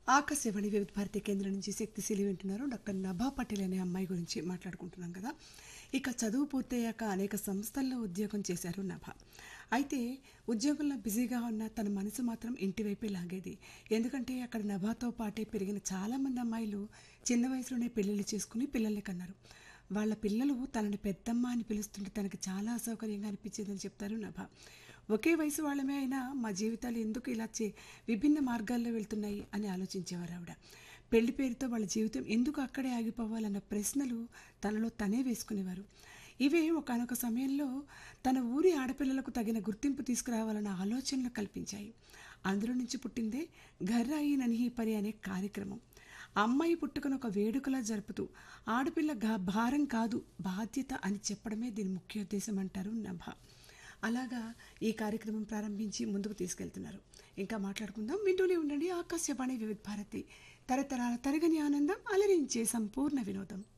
ఆకాశవాణి వివిధ భారతి కేంద్రం నుంచి శక్తిశీలి వింటున్నారు డాక్టర్ నభా పటేల్ అనే అమ్మాయి గురించి మాట్లాడుకుంటున్నాం కదా ఇక చదువు పూర్తయ్యాక అనేక సంస్థల్లో ఉద్యోగం చేశారు నభ అయితే ఉద్యోగంలో బిజీగా ఉన్న తన మనసు మాత్రం ఇంటి వైపే లాగేది ఎందుకంటే అక్కడ నభాతో పాటే పెరిగిన చాలామంది అమ్మాయిలు చిన్న వయసులోనే పెళ్ళిళ్ళు చేసుకుని పిల్లల్ని కన్నారు వాళ్ళ పిల్లలు తనని పెద్దమ్మ అని పిలుస్తుంటే తనకి చాలా అసౌకర్యంగా అనిపించేదని చెప్తారు నభ ఒకే వయసు వాళ్ళమే అయినా మా జీవితాలు ఎందుకు ఇలా చే విభిన్న మార్గాల్లో వెళ్తున్నాయి అని ఆలోచించేవారు ఆవిడ పెళ్లి పేరుతో వాళ్ళ జీవితం ఎందుకు అక్కడే ఆగిపోవాలన్న ప్రశ్నలు తనలో తనే వేసుకునేవారు ఇవే ఒకనొక సమయంలో తన ఊరి ఆడపిల్లలకు తగిన గుర్తింపు తీసుకురావాలన్న ఆలోచనలు కల్పించాయి అందులో నుంచి పుట్టిందే ఘర్రాయి ననిహి పరి అనే కార్యక్రమం అమ్మాయి పుట్టుకను ఒక వేడుకలా జరుపుతూ ఆడపిల్ల గా- భారం కాదు బాధ్యత అని చెప్పడమే దీని ముఖ్య ఉద్దేశం అంటారు నభ అలాగా ఈ కార్యక్రమం ప్రారంభించి ముందుకు తీసుకెళ్తున్నారు ఇంకా మాట్లాడుకుందాం వింటూనే ఉండండి ఆకాశవాణి వివిధ భారతి తరతరాల తరగని ఆనందం అలరించే సంపూర్ణ వినోదం